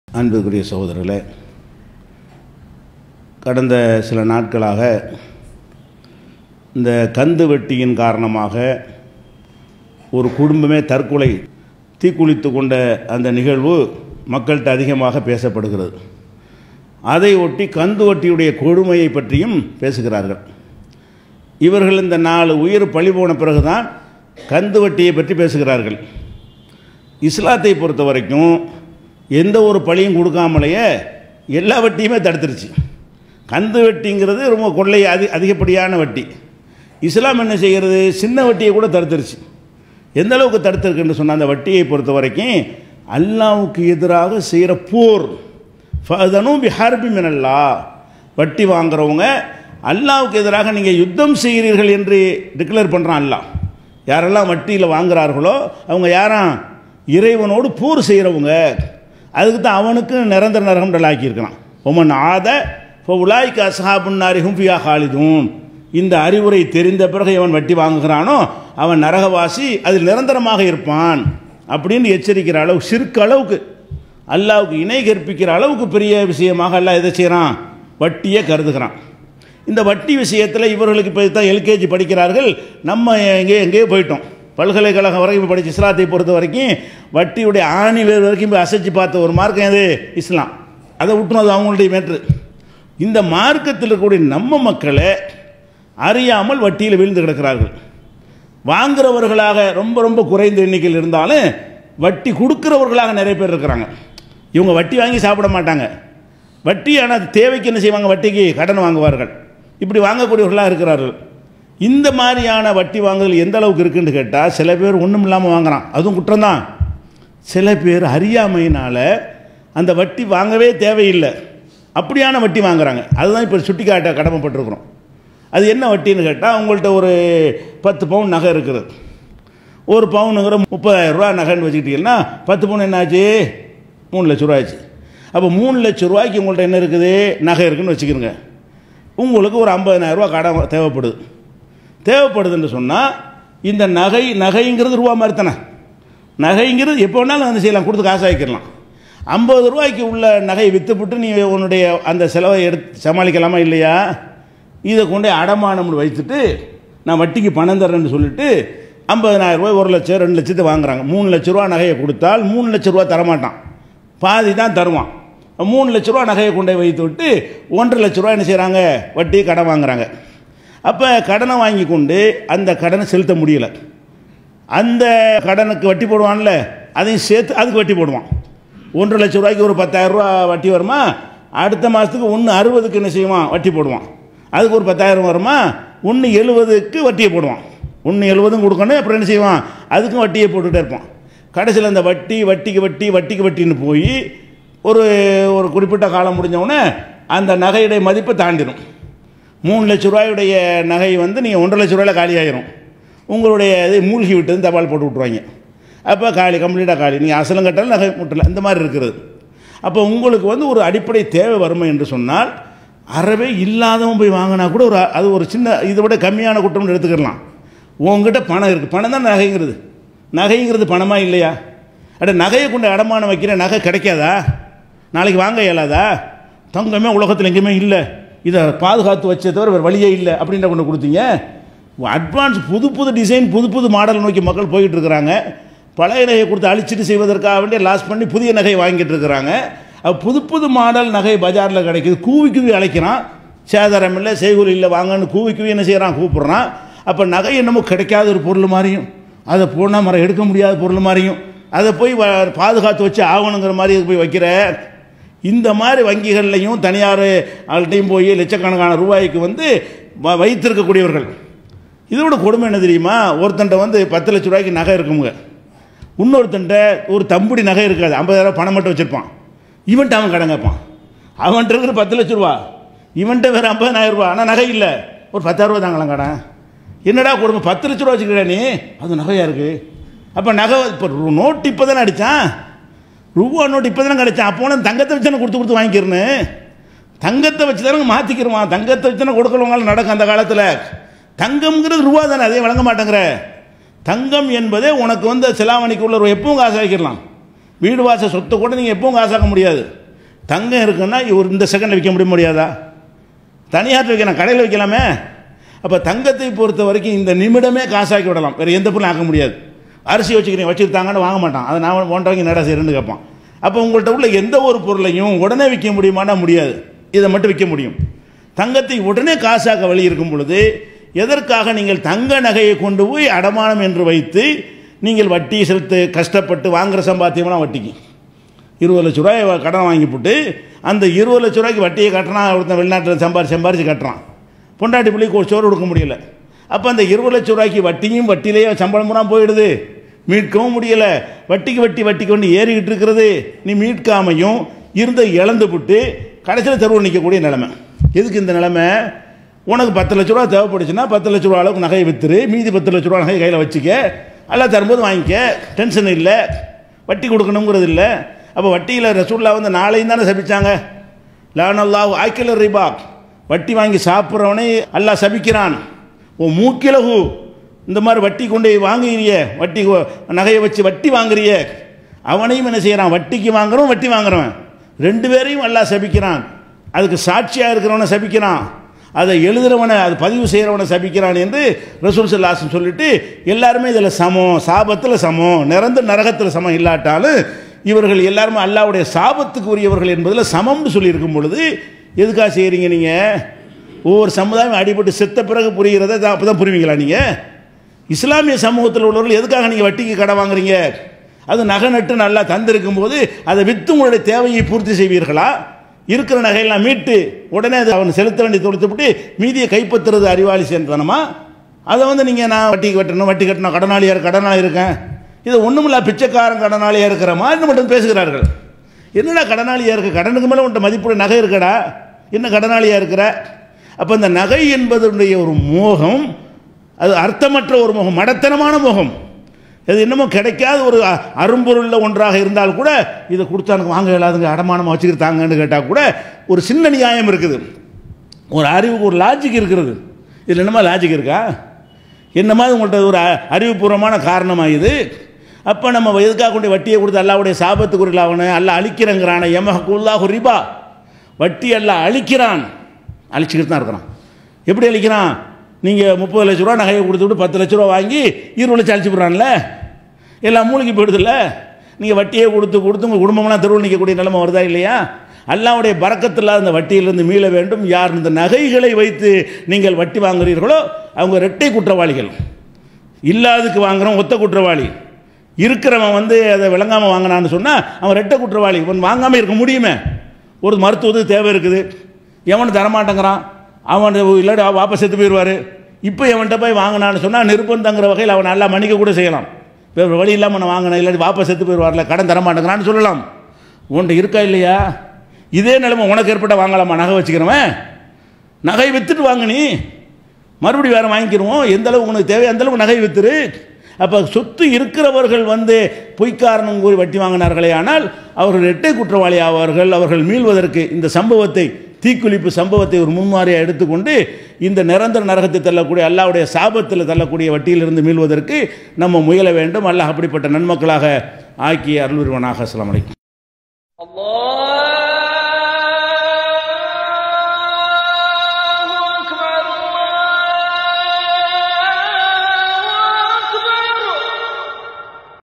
அன்புக்குரிய சகோதரர்களே கடந்த சில நாட்களாக இந்த கந்து வெட்டியின் காரணமாக ஒரு குடும்பமே தற்கொலை தீக்குளித்து கொண்ட அந்த நிகழ்வு மக்கள்கிட்ட அதிகமாக பேசப்படுகிறது அதை ஒட்டி கந்து வட்டியுடைய கொடுமையை பற்றியும் பேசுகிறார்கள் இவர்கள் இந்த நாலு உயிர் பழி போன பிறகுதான் கந்து வட்டியை பற்றி பேசுகிறார்கள் இஸ்லாத்தை பொறுத்த வரைக்கும் எந்த ஒரு பழியும் கொடுக்காமலேயே எல்லா வட்டியுமே தடுத்துருச்சு கந்து வட்டிங்கிறது ரொம்ப கொள்ளை அதி அதிகப்படியான வட்டி இஸ்லாம் என்ன செய்கிறது சின்ன வட்டியை கூட தடுத்துருச்சு எந்த அளவுக்கு தடுத்திருக்குன்னு சொன்ன அந்த வட்டியை பொறுத்த வரைக்கும் அல்லாவுக்கு எதிராக செய்கிற போர் ஃபதனும் பிஹார்பி மினல்லா வட்டி வாங்குறவங்க அல்லாவுக்கு எதிராக நீங்கள் யுத்தம் செய்கிறீர்கள் என்று டிக்ளேர் பண்ணுறான் அல்லாஹ் யாரெல்லாம் வட்டியில் வாங்குறார்களோ அவங்க யாரும் இறைவனோடு போர் செய்கிறவங்க அதுக்கு தான் அவனுக்கு நிரந்தர நரகம் ஆக்கியிருக்கிறான் ஒமன் ஆத இப்போ உலாய்க்கு அசஹாபுன்னாரி ஹும்பியா ஹாலிதும் இந்த அறிவுரை தெரிந்த பிறகு எவன் வட்டி வாங்குகிறானோ அவன் நரகவாசி அதில் நிரந்தரமாக இருப்பான் அப்படின்னு எச்சரிக்கிற அளவு சிறுக்கு அளவுக்கு அல்லாவுக்கு இணை கற்பிக்கிற அளவுக்கு பெரிய விஷயமாக அல்லாஹ் எதை செய்கிறான் வட்டியை கருதுகிறான் இந்த வட்டி விஷயத்தில் இவர்களுக்கு இப்போ தான் எல்கேஜி படிக்கிறார்கள் நம்ம எங்கே எங்கேயோ போயிட்டோம் பல்கலைக்கழகம் வரைக்கும் படித்த இஸ்லாத்தை பொறுத்த வரைக்கும் வட்டியுடைய ஆணி வேறு வரைக்கும் போய் அசைச்சு பார்த்த ஒரு மார்க்கம் எது இஸ்லாம் அதை விட்டுணும் அது அவங்களுடைய மேற்று இந்த மார்க்கத்தில் இருக்கக்கூடிய நம்ம மக்களை அறியாமல் வட்டியில் வீழ்ந்து கிடக்கிறார்கள் வாங்குறவர்களாக ரொம்ப ரொம்ப குறைந்த எண்ணிக்கையில் இருந்தாலும் வட்டி கொடுக்குறவர்களாக நிறைய பேர் இருக்கிறாங்க இவங்க வட்டி வாங்கி சாப்பிட மாட்டாங்க வட்டி ஆனால் தேவைக்கு என்ன செய்வாங்க வட்டிக்கு கடன் வாங்குவார்கள் இப்படி வாங்கக்கூடியவர்களாக இருக்கிறார்கள் இந்த மாதிரியான வட்டி வாங்குதல் எந்த அளவுக்கு இருக்குன்னு கேட்டால் சில பேர் ஒன்றும் இல்லாமல் வாங்குறான் அதுவும் குற்றம்தான் சில பேர் அறியாமையினால் அந்த வட்டி வாங்கவே தேவையில்லை அப்படியான வட்டி வாங்குறாங்க அதுதான் இப்போ சுட்டி காட்ட கடமைப்பட்டிருக்கிறோம் அது என்ன வட்டின்னு கேட்டால் உங்கள்கிட்ட ஒரு பத்து பவுன் நகை இருக்குது ஒரு பவுனுங்கிற முப்பதாயிரம் ரூபா நகைன்னு வச்சுக்கிட்டீங்கன்னா பத்து பவுன் என்னாச்சு மூணு லட்ச ரூபா ஆச்சு அப்போ மூணு லட்ச ரூபாய்க்கு உங்கள்கிட்ட என்ன இருக்குது நகை இருக்குன்னு வச்சுக்கிறோங்க உங்களுக்கு ஒரு ஐம்பதனாயிரரூவா கடன் தேவைப்படுது தேவைப்படுதுன்னு சொன்னால் இந்த நகை நகைங்கிறது ரூபா மாதிரி தானே நகைங்கிறது எப்போ வேணாலும் வந்து செய்யலாம் கொடுத்து காசு ஆக்கிடலாம் ஐம்பது ரூபாய்க்கு உள்ள நகையை விற்றுப்புட்டு நீ உன்னுடைய அந்த செலவை எடுத்து சமாளிக்கலாமா இல்லையா இதை கொண்டு அடமானம்னு வைத்துட்டு நான் வட்டிக்கு பணம் தர்றேன்னு சொல்லிட்டு ஐம்பதனாயிரம் ரூபாய் ஒரு லட்சம் ரெண்டு லட்சத்தை வாங்குறாங்க மூணு லட்ச ரூபா நகையை கொடுத்தால் மூணு லட்ச ரூபா தரமாட்டான் பாதி தான் தருவான் மூணு லட்ச ரூபா நகையை கொண்டு போய் வைத்து விட்டு ஒன்றரை லட்ச ரூபா என்ன செய்கிறாங்க வட்டி கடன் வாங்குறாங்க அப்போ கடனை வாங்கி கொண்டு அந்த கடனை செலுத்த முடியல அந்த கடனுக்கு வட்டி போடுவான்ல அதையும் சேர்த்து அதுக்கு வட்டி போடுவான் ஒன்றரை லட்ச ரூபாய்க்கு ஒரு பத்தாயிரம் ரூபா வட்டி வருமா அடுத்த மாதத்துக்கு ஒன்று அறுபதுக்கு என்ன செய்வான் வட்டி போடுவான் அதுக்கு ஒரு பத்தாயிரம் வருமா ஒன்று எழுபதுக்கு வட்டியை போடுவான் ஒன்று எழுபதும் கொடுக்கணும் அப்புறம் என்ன செய்வான் அதுக்கும் வட்டியை போட்டுகிட்டே இருப்பான் கடைசியில் அந்த வட்டி வட்டிக்கு வட்டி வட்டிக்கு வட்டின்னு போய் ஒரு ஒரு குறிப்பிட்ட காலம் முடிஞ்சவுடனே அந்த நகையுடைய மதிப்பை தாண்டிடும் மூணு லட்ச ரூபாயுடைய நகை வந்து நீங்கள் ஒன்றரை லட்ச ரூபாயில் காலி ஆயிரும் உங்களுடைய இது மூழ்கி விட்டது தபால் போட்டு விட்ருவாங்க அப்போ காலி கம்ப்ளீட்டாக காலி நீங்கள் அசலம் கட்டாலும் நகை முட்டல இந்த மாதிரி இருக்கிறது அப்போ உங்களுக்கு வந்து ஒரு அடிப்படை தேவை வறுமை என்று சொன்னால் அறவே இல்லாதவன் போய் வாங்கினா கூட ஒரு அது ஒரு சின்ன இதை விட கம்மியான குற்றம்னு எடுத்துக்கிடலாம் உங்ககிட்ட பணம் இருக்குது பணம் தான் நகைங்கிறது நகைங்கிறது பணமா இல்லையா அட நகையை கொண்டு அடமானம் வைக்கிற நகை கிடைக்காதா நாளைக்கு வாங்க இயலாதா தங்கமே உலகத்தில் எங்கேயுமே இல்லை இதை பாதுகாத்து வச்ச தவிர வேறு வழியே இல்லை அப்படின்ற கொண்டு கொடுத்தீங்க அட்வான்ஸ் புது புது டிசைன் புது புது மாடல் நோக்கி மக்கள் போயிட்டு இருக்கிறாங்க பழைய நகையை கொடுத்து அழிச்சிட்டு செய்வதற்காக வேண்டிய லாஸ் பண்ணி புதிய நகை வாங்கிட்டு இருக்கிறாங்க புது புது மாடல் நகை பஜாரில் கிடைக்குது கூவி கூவி அழைக்கிறான் சேதாரம் இல்லை செய்கூலி இல்லை வாங்கன்னு கூவி கூவி என்ன செய்கிறான் கூப்பிட்றான் அப்போ நகை என்னமோ கிடைக்காத ஒரு பொருள் மாதிரியும் அதை போனால் மரம் எடுக்க முடியாத பொருள் மாதிரியும் அதை போய் பாதுகாத்து வச்சு ஆகணுங்கிற மாதிரி போய் வைக்கிற இந்த மாதிரி வங்கிகள்லையும் தனியார் ஆள்கிட்டையும் போய் லட்சக்கணக்கான ரூபாய்க்கு வந்து வைத்திருக்கக்கூடியவர்கள் இதோட கொடுமை என்ன தெரியுமா ஒருத்தன்ட்ட வந்து பத்து லட்ச ரூபாய்க்கு நகை இருக்குங்க இன்னொருத்தன்ட்ட ஒரு தம்புடி நகை இருக்காது ஐம்பதாயிரம் பணம் மட்டும் வச்சுருப்பான் இவன்ட்டு அவன் கடன் கேட்பான் அவன்கிட்ட இருக்கிற பத்து லட்ச ரூபா இவன்கிட்ட வேறு ஐம்பதாயிரம் ரூபா ஆனால் நகை இல்லை ஒரு பத்தாயிரம் ரூபா தாங்களாம் கடன் என்னடா கொடுங்க பத்து லட்ச ரூபா வச்சுக்கிறா நீ அது நகையாக இருக்குது அப்போ நகை இப்போ நோட்டு இப்போ தானே அடித்தான் ரூபா நோட்டு இப்போ தானே கிடச்சான் அப்போ தங்கத்தை வச்சு தானே கொடுத்து கொடுத்து வாங்கிக்கிறேன்னு தங்கத்தை வச்சு தானே மாற்றிக்கிறோம் தங்கத்தை வச்சு தானே கொடுக்கலவங்களும் நடக்கும் அந்த காலத்தில் தங்கம்ங்கிறது ரூபா தானே அதே வழங்க மாட்டேங்கிற தங்கம் என்பதே உனக்கு வந்து செலாவணிக்கு உள்ள எப்பவும் காசு வைக்கலாம் வீடு வாச சொத்தை கூட நீங்கள் எப்பவும் காசாக்க முடியாது தங்கம் இருக்குன்னா ஒரு இந்த செகண்டில் விற்க முடிய முடியாதா தனியார் வைக்கலாம் கடையில் வைக்கலாமே அப்போ தங்கத்தை பொறுத்த வரைக்கும் இந்த நிமிடமே காசாக்கி விடலாம் வேறு எந்த பொருளும் ஆக்க முடியாது அரிசி வச்சுக்கிறீங்க வச்சுருத்தாங்கன்னு வாங்க மாட்டான் அதை நான் ஒன்றரைக்கு நட செய்யணும்னு கேட்பான் அப்போ உங்கள்கிட்ட உள்ள எந்த ஒரு பொருளையும் உடனே விற்க முடியுமானா முடியாது இதை மட்டும் விற்க முடியும் தங்கத்தை உடனே காசாக்க வழி இருக்கும் பொழுது எதற்காக நீங்கள் தங்க நகையை கொண்டு போய் அடமானம் என்று வைத்து நீங்கள் வட்டி செலுத்து கஷ்டப்பட்டு வாங்குற சம்பாத்தியம்லாம் வட்டிக்கு இருபது லட்ச ரூபாய் கடன் வாங்கி போட்டு அந்த இருபது லட்ச ரூபாய்க்கு வட்டியை கட்டுறான் ஒருத்தன் வெளிநாட்டில் சம்பாரி சம்பாரிச்சு கட்டுறான் பொண்டாட்டி பிள்ளைக்கு ஒரு சோறு கொடுக்க முடியல அப்போ அந்த இருபது லட்ச ரூபாய்க்கு வட்டியும் வட்டியிலேயே சம்பளம் பூரா போயிடுது மீட்கவும் முடியல வட்டிக்கு வட்டி வட்டிக்கு கொண்டு ஏறிக்கிட்டு இருக்கிறது நீ மீட்காமையும் இருந்த இழந்து விட்டு கடைசியில் தெருவில் நிற்கக்கூடிய நிலைமை எதுக்கு இந்த நிலைமை உனக்கு பத்து லட்ச ரூபா தேவைப்படுச்சுன்னா பத்து லட்ச ரூபா அளவுக்கு நகையை விற்றுரு மீதி பத்து லட்ச ரூபா நகையை கையில் வச்சுக்க எல்லாம் தரும்போது வாங்கிக்க டென்ஷன் இல்லை வட்டி கொடுக்கணுங்கிறது இல்லை அப்போ வட்டியில் ரசூல்லா வந்து நாளையும் தானே சபிச்சாங்க லானல்லாஹ் ஆக்கில ரிபா வட்டி வாங்கி சாப்பிட்றவனை அல்லாஹ் சபிக்கிறான் ஓ மூக்கிலகு இந்த மாதிரி வட்டி கொண்டு போய் வாங்குறிய வட்டி கொ- நகையை வச்சு வட்டி வாங்குறிய அவனையும் என்ன செய்கிறான் வட்டிக்கு வாங்குறவன் வட்டி வாங்குறவன் ரெண்டு பேரையும் அல்லாஹ் சபிக்கிறான் அதுக்கு சாட்சியாக இருக்கிறவனை சபிக்கிறான் அதை எழுதுறவனை அது பதிவு செய்கிறவனை சபிக்கிறான் என்று ரசூல் சல்லாசன் சொல்லிட்டு எல்லாருமே இதில் சமம் சாபத்தில் சமம் நிறந்த நரகத்தில் சமம் இல்லாட்டாலும் இவர்கள் எல்லாருமே அல்லாவுடைய சாபத்துக்கு உரியவர்கள் என்பதில் சமம்னு சொல்லியிருக்கும் பொழுது எதுக்காக செய்கிறீங்க நீங்கள் ஒவ்வொரு சமுதாயம் அடிபட்டு செத்த பிறகு புரிகிறத அப்போ தான் புரிவீங்களா நீங்கள் இஸ்லாமிய சமூகத்தில் உள்ளவர்கள் எதுக்காக நீங்கள் வட்டிக்கு கடை வாங்குறீங்க அது நகை நட்டு நல்லா தந்திருக்கும் போது அதை விற்று உங்களுடைய தேவையை பூர்த்தி செய்வீர்களா இருக்கிற நகையெல்லாம் மீட்டு உடனே அதை அவன் செலுத்த வேண்டிய தொடுத்துவிட்டு மீதியை கைப்பற்றுறது அறிவாளி சேர்ந்தனமா அதை வந்து நீங்கள் நான் வட்டிக்கு வெட்டணும் வட்டி கட்டணும் கடனாளியாக கடனாளி இருக்கேன் இது ஒன்றுமில்ல பிச்சைக்காரன் கடனாளியாக இருக்கிற மாதிரி மட்டும் பேசுகிறார்கள் என்னடா கடனாளியாக இருக்கு கடனுக்கு மேலே உன்ட்ட மதிப்புள்ள நகை இருக்கடா என்ன கடனாளியாக இருக்கிற அப்போ இந்த நகை என்பதனுடைய ஒரு மோகம் அது அர்த்தமற்ற ஒரு முகம் மடத்தனமான முகம் அது என்னமோ கிடைக்காத ஒரு அ- அரும்பொருளில் ஒன்றாக இருந்தால் கூட இதை கொடுத்தா எனக்கு வாங்க இல்லாதுங்க அடமானமாக வச்சுக்கிட்டாங்கன்னு கேட்டால் கூட ஒரு சின்ன நியாயம் இருக்குது ஒரு அறிவுக்கு ஒரு லாஜிக் இருக்கிறது இதில் என்னமா லாஜிக் இருக்கா என்னமா உங்கள்கிட்ட ஒரு அ- அறிவுபூர்வமான காரணமாக இது அப்போ நம்ம எதுக்காக கொண்டு வட்டியை கொடுத்து அல்லாவுடைய சாபத்துக்குரிய அவனை அல்ல அழிக்கிறங்கிறான எமஹக்குல்லாஹு ரிபா வட்டி எல்லாம் அழிக்கிறான் அழிச்சிக்கிட்டு தான் இருக்கிறான் எப்படி அழிக்கிறான் நீங்கள் முப்பது லட்ச ரூபா நகையை கொடுத்துட்டு பத்து லட்ச ரூபா வாங்கி இருபது லட்சம் அழிச்சு விட்றான்ல எல்லாம் மூழ்கி போயிடுதுல்ல நீங்கள் வட்டியை கொடுத்து கொடுத்து உங்கள் குடும்பம்லாம் தெருவில் நிற்கக்கூடிய நிலைமை வருதா இல்லையா அல்லாவுடைய பறக்கத்தில் அந்த வட்டியிலிருந்து மீள வேண்டும் யார் இந்த நகைகளை வைத்து நீங்கள் வட்டி வாங்குறீர்களோ அவங்க இரட்டை குற்றவாளிகள் இல்லாததுக்கு வாங்குறவன் ஒத்த குற்றவாளி இருக்கிறவன் வந்து அதை விளங்காமல் வாங்கினான்னு சொன்னால் அவன் ரெட்டை குற்றவாளி இவன் வாங்காமல் இருக்க முடியுமே ஒரு மருத்துவத்துக்கு தேவை இருக்குது எவனு தரமாட்டேங்கிறான் அவன் இல்லாட்டி அவன் வாபஸ் செத்து போயிடுவார் இப்போ எவன்கிட்ட போய் வாங்கினான்னு சொன்னால் நிர்பந்தங்கிற வகையில் அவன் நல்லா மன்னிக்க கூட செய்யலாம் வேறு வழி இல்லாமல் நான் வாங்கினேன் இல்லாட்டி வாபஸ் செத்து போயிடுவார்ல கடன் தரமாட்டேங்கிறான்னு சொல்லலாம் உன்கிட்ட இருக்கா இல்லையா இதே நிலைமை உனக்கு ஏற்பட்ட வாங்கலாமா நகை வச்சுக்கிறவன் நகை வித்துட்டு வாங்க நீ மறுபடியும் வேறு வாங்கிக்கிருவோம் எந்த அளவுக்கு உனக்கு தேவை அந்த அளவுக்கு நகை வித்துரு அப்போ சொத்து இருக்கிறவர்கள் வந்து பொய்க்காரணம் கூறி வட்டி வாங்கினார்களே ஆனால் அவர்கள் இரட்டை குற்றவாளி ஆவார்கள் அவர்கள் மீள்வதற்கு இந்த சம்பவத்தை தீக்குளிப்பு சம்பவத்தை ஒரு முன்மாதிரியாக எடுத்துக்கொண்டு இந்த நிரந்தர நரகத்தை தள்ளக்கூடிய அல்லாவுடைய சாபத்தில் தள்ளக்கூடிய வட்டியிலிருந்து மீள்வதற்கு நம்ம முயல வேண்டும் அல்லாஹ் அப்படிப்பட்ட நன்மக்களாக ஆக்கி அருள்வருவனாக அஸ்ஸலாமு அலைக்கும்